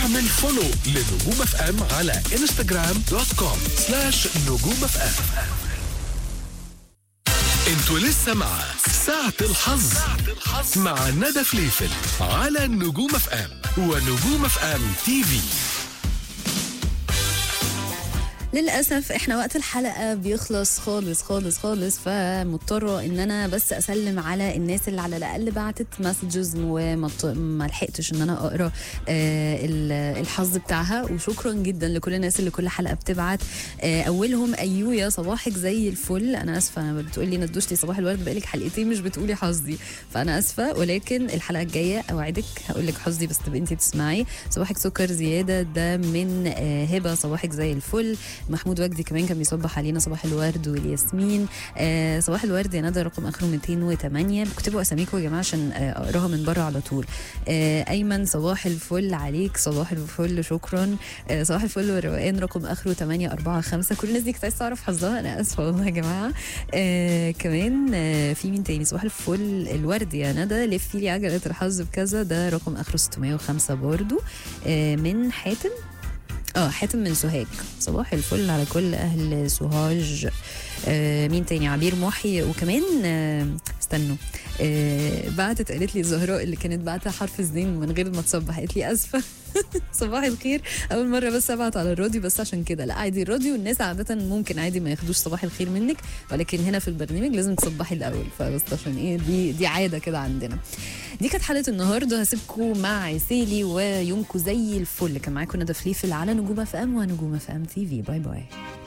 اعمل فولو لنجوم اف ام على انستغرام دوت كوم سلاش نجوم اف ام انتوا لسه مع ساعة الحظ مع ندى فليفل على نجوم اف ام ونجوم اف ام تي في للاسف احنا وقت الحلقه بيخلص خالص خالص خالص فمضطره ان انا بس اسلم على الناس اللي على الاقل بعتت مسجز وما ط- ما لحقتش ان انا اقرا آه، ال- الحظ بتاعها وشكرا جدا لكل الناس اللي كل حلقه بتبعت آه، اولهم ايويا صباحك زي الفل انا اسفه انا بتقولي ندوشتي صباح الورد بقالك حلقتين مش بتقولي حظي فانا اسفه ولكن الحلقه الجايه اوعدك هقول لك حظي بس تبقي انت تسمعي صباحك سكر زياده ده من آه، هبه صباحك زي الفل محمود وجدي كمان كان بيصبح علينا صباح الورد والياسمين آه صباح الورد يا ندى رقم اخره 208 اكتبوا اساميكم يا جماعه عشان آه، اقراها من بره على طول آه ايمن صباح الفل عليك صباح الفل شكرا آه صباح الفل والروقان رقم اخره 845 كل الناس دي كنت عايزه تعرف حظها انا اسفه والله يا جماعه آه كمان آه في مين تاني صباح الفل الورد يا ندى لفي لي عجله الحظ بكذا ده رقم اخره 605 برضو آه من حاتم اه حاتم من سوهاج صباح الفل على كل اهل سوهاج آه مين تاني عبير محي وكمان آه استنوا آه بعتت قالت لي زهراء اللي كانت بعتها حرف الزين من غير ما تصبح قالت لي اسفه صباح الخير اول مره بس ابعت على الراديو بس عشان كده لا عادي الراديو الناس عاده ممكن عادي ما ياخدوش صباح الخير منك ولكن هنا في البرنامج لازم تصبحي الاول فبس عشان ايه دي دي عاده كده عندنا دي كانت حلقه النهارده هسيبكم مع عسيلي ويومكم زي الفل كان معاكم ندى فليفل على نجوم اف ام ونجوم اف ام تي في باي باي